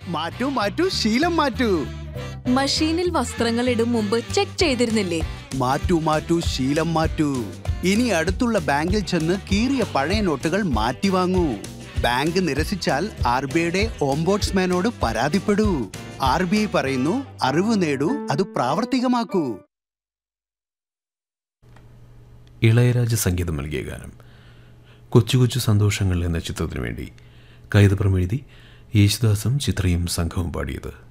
മാറ്റൂ മാറ്റൂ ശീലം മാറ്റൂ മഷീനിൽ വസ്ത്രങ്ങൾ ഇടും മുമ്പ് ചെക്ക് ചെയ്തിരുന്നില്ലേ മാറ്റൂ മാറ്റൂ ശീലം മാറ്റൂ ഇനി അടുത്തുള്ള ബാങ്കിൽ ചെന്ന് കീറിയ പഴയ നോട്ടുകൾ മാറ്റി വാങ്ങൂ ബാങ്ക് നിരസിച്ചാൽ ആർ ബി ഐയുടെ ഓംബോട്സ്മാനോട് പരാതിപ്പെടൂ ആർ ബി ഐ പറയുന്നു അറിവ് നേടൂ അത് പ്രാവർത്തികമാക്കൂ ഇളയരാജ സംഗീതം നൽകിയ ഗാനം കൊച്ചു കൊച്ചു സന്തോഷങ്ങൾ എന്ന ചിത്രത്തിനു വേണ്ടി കൈതപ്രം എഴുതി യേശുദാസും ചിത്രയും സംഘവും പാടിയത്